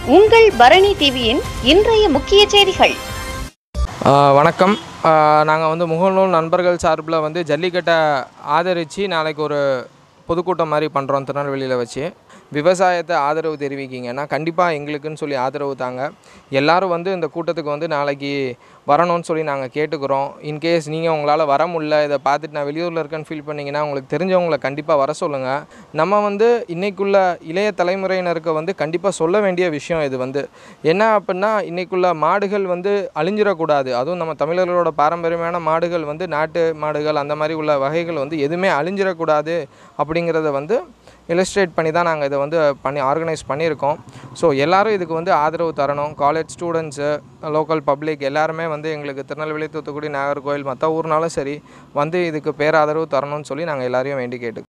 உங்கள் பரணி டிவியின் இன்றைய முக்கிய செய்திகள் ஆ, வணக்கம் நாங்கள் வந்து முகநூல் நண்பர்கள் சார்பில் வந்து ஜல்லிக்கட்டை ஆதரித்து நாளைக்கு ஒரு பொதுக்கூட்டம் மாதிரி பண்ணுறோம் திருநெல்வேலியில் வச்சு விவசாயத்தை ஆதரவு தெரிவிக்கிங்கன்னா கண்டிப்பாக எங்களுக்குன்னு சொல்லி ஆதரவு தாங்க எல்லாரும் வந்து இந்த கூட்டத்துக்கு வந்து நாளைக்கு வரணும்னு சொல்லி நாங்கள் கேட்டுக்கிறோம் இன்கேஸ் நீங்கள் உங்களால் வர முடியல இதை பார்த்துட்டு நான் வெளியூரில் இருக்கேன்னு ஃபீல் பண்ணிங்கன்னா உங்களுக்கு தெரிஞ்சவங்களை கண்டிப்பாக வர சொல்லுங்கள் நம்ம வந்து இன்னைக்குள்ள இளைய தலைமுறையினருக்கு வந்து கண்டிப்பாக சொல்ல வேண்டிய விஷயம் இது வந்து என்ன அப்படின்னா இன்னைக்குள்ள மாடுகள் வந்து அழிஞ்சிடக்கூடாது அதுவும் நம்ம தமிழர்களோட பாரம்பரியமான மாடுகள் வந்து நாட்டு மாடுகள் அந்த மாதிரி உள்ள வகைகள் வந்து எதுவுமே அழிஞ்சிடக்கூடாது அப்படிங்கிறத வந்து இல்லஸ்ட்ரேட் பண்ணி தான் நாங்கள் இதை வந்து பண்ணி ஆர்கனைஸ் பண்ணியிருக்கோம் ஸோ எல்லாரும் இதுக்கு வந்து ஆதரவு தரணும் காலேஜ் ஸ்டூடெண்ட்ஸு லோக்கல் பப்ளிக் எல்லாருமே வந்து எங்களுக்கு திருநெல்வேலி தூத்துக்குடி நாகர்கோவில் மற்ற ஊர்னாலும் சரி வந்து இதுக்கு பேராதரவு தரணும்னு சொல்லி நாங்கள் எல்லாரையும் வேண்டி கேட்டு